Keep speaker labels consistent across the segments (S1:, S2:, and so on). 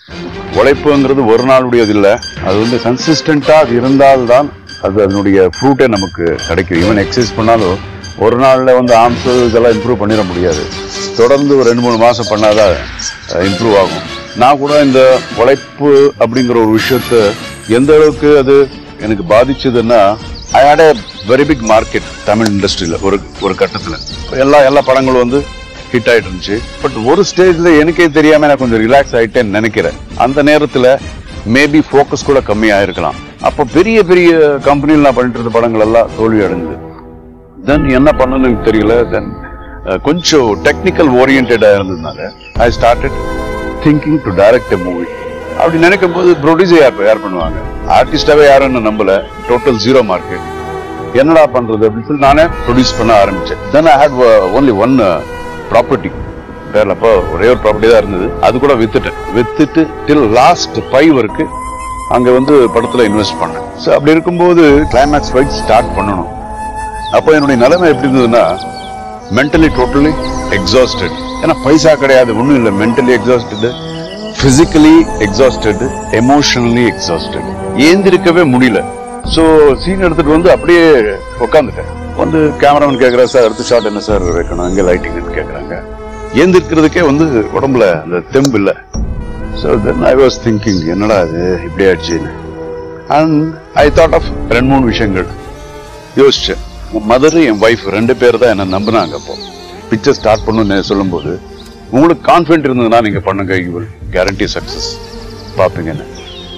S1: உழைப்புங்கிறது ஒரு நாளுடையது இல்லை அது வந்து கன்சிஸ்டண்டா அது இருந்தால்தான் அது அதனுடைய ஃப்ரூட்டே நமக்கு கிடைக்கும் ஈவன் எக்ஸசைஸ் பண்ணாலும் ஒரு நாள்ல வந்து ஆர்ம்ஸ் இதெல்லாம் இம்ப்ரூவ் பண்ணிட முடியாது தொடர்ந்து ஒரு ரெண்டு மூணு மாசம் பண்ணாதான் இம்ப்ரூவ் ஆகும் நான் கூட இந்த உழைப்பு அப்படிங்கிற ஒரு விஷயத்த எந்த அளவுக்கு அது எனக்கு பாதிச்சதுன்னா I had a very big market Tamil இண்டஸ்ட்ரியில ஒரு ஒரு கட்டத்துல எல்லா எல்லா படங்களும் வந்து ஹிட் ஆயிட்டு இருந்துச்சு பட் ஒரு ஸ்டேஜ்ல எனக்கே தெரியாம நான் கொஞ்சம் ரிலாக்ஸ் ஆயிட்டேன்னு நினைக்கிறேன் அந்த நேரத்துல மேபி ஃபோக்கஸ் கூட கம்மியா இருக்கலாம் அப்போ பெரிய பெரிய கம்பெனியில் நான் பண்ணிட்டு இருந்த படங்கள் எல்லாம் தோல்வி அடைஞ்சது தென் என்ன பண்ணணும்னு எனக்கு தெரியல தென் கொஞ்சம் டெக்னிக்கல் ஓரியன்டா இருந்ததுனால I started thinking to direct a movie அப்படி நினைக்கும் போது ப்ரொடியூசர் யார் யார் பண்ணுவாங்க ஆர்டிஸ்டாவே யாரும் என்ன நம்பல டோட்டல் ஜீரோ மார்க்கெட் என்னடா பண்றது அப்படின்னு சொல்லி நானே ப்ரொடியூஸ் பண்ண ஆரம்பிச்சேன் then I had only one property பேர்ல அப்போ ஒரே ஒரு ப்ராப்பர்ட்டி தான் இருந்தது அது கூட வித்துட்டேன் வித்துட்டு டில் லாஸ்ட் ஃபைவ் வரைக்கும் அங்க வந்து படத்துல இன்வெஸ்ட் பண்ணேன் ஸோ அப்படி இருக்கும்போது கிளைமேக்ஸ் ஃபைட் ஸ்டார்ட் பண்ணணும் அப்போ என்னுடைய நிலைமை எப்படி இருந்ததுன்னா மென்டலி டோட்டலி எக்ஸாஸ்டட் ஏன்னா பைசா கிடையாது ஒன்றும் இல்லை mentally exhausted physically exhausted emotionally exhausted ஏந்திருக்கவே முடியல ஸோ சீன் எடுத்துட்டு வந்து அப்படியே உட்காந்துட்டேன் வந்து கேமராமேன் கேட்குறா சார் அடுத்த ஷாட் என்ன சார் வைக்கணும் இங்கே லைட்டிங்னு கேட்குறாங்க ஏந்திருக்கிறதுக்கே வந்து உடம்புல அந்த தெம்பு இல்லை so then I was thinking என்னடா இது இப்படி ஆயிடுச்சுன்னு அண்ட் ஐ தாட் ஆஃப் ரெண்டு மூணு விஷயங்கள் யோசிச்சேன் மதர் என் ஒய்ஃப் ரெண்டு பேர் தான் என்ன நம்பினாங்க அப்போ பிக்சர் ஸ்டார்ட் பண்ணணும்னு சொல்லும்போது உங்களுக்கு கான்ஃபிடென்ட் இருந்ததுன்னா நீங்க பண்ணுங்க யூ வில் கேரண்டி சக்சஸ் பார்ப்பீங்கன்னு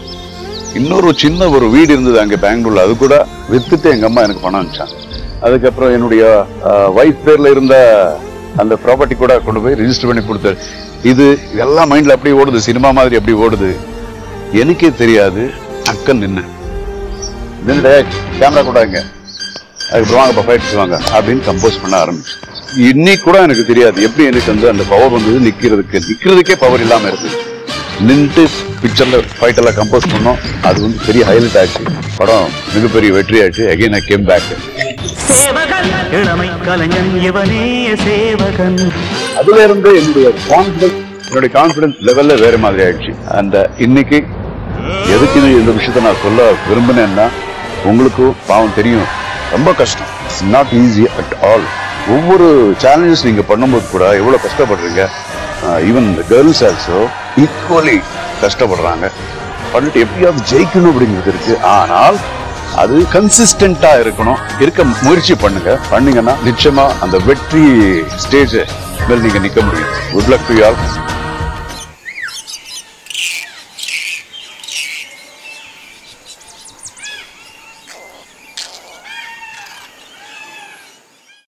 S1: இன்னொரு சின்ன ஒரு வீடு இருந்தது அங்க பெங்களூர்ல அது கூட வித்துட்டு எங்க அம்மா எனக்கு பணம் அனுப்பிச்சாங்க அதுக்கப்புறம் என்னுடைய ஒய்ஃப் பேர்ல இருந்த அந்த ப்ராப்பர்ட்டி கூட கொண்டு போய் ரிஜிஸ்டர் பண்ணி கொடுத்தாரு இது எல்லாம் மைண்ட்ல அப்படியே ஓடுது சினிமா மாதிரி அப்படி ஓடுது எனக்கே தெரியாது டக்குன்னு நின்று நின்றுடே கேமரா கூட இங்க அதுக்கப்புறம் வாங்க ஃபைட்ஸ் வாங்க அப்படின்னு கம்போஸ் பண்ண ஆரம்பிச்சு இன்னைக்கு கூட எனக்கு தெரியாது எப்படி எனக்கு வந்து அந்த பவர் வந்தது நிக்கிறதுக்கு நிக்கிறதுக்கே பவர் இல்லாம இருக்கு நின்று பிக்சர்ல ஃபைட் எல்லாம் கம்போஸ் பண்ணோம் அது வந்து பெரிய ஹைலைட் ஆச்சு படம் மிகப்பெரிய வெற்றி ஆச்சு அகைன் ஐ கேம் பேக்
S2: சேவகன் இளமை கலைஞன் இவனே சேவகன்
S1: அதுல இருந்து என்னுடைய கான்பிடன்ஸ் என்னுடைய கான்பிடன்ஸ் லெவல்ல வேற மாதிரி ஆயிடுச்சு அந்த இன்னைக்கு எதுக்கு இது இந்த விஷயத்த நான் சொல்ல விரும்பினேன்னா உங்களுக்கும் பாவம் தெரியும் ரொம்ப கஷ்டம் நாட் ஈஸி அட் ஆல் ஒவ்வொரு சேலஞ்சஸ் நீங்க பண்ணும்போது கூட எவ்வளவு கஷ்டப்படுறீங்க ஈவன் கேர்ள்ஸ் ஆல்சோ ஈக்குவலி கஷ்டப்படுறாங்க பண்ணிட்டு எப்படியாவது ஜெயிக்கணும் அப்படிங்கிறது இருக்கு ஆனால் அது கன்சிஸ்டண்டா இருக்கணும் இருக்க முயற்சி பண்ணுங்க பண்ணீங்கன்னா நிச்சயமா அந்த வெற்றி ஸ்டேஜ் மேல் நீங்க நிக்க முடியும் குட் லக் டு ஆல்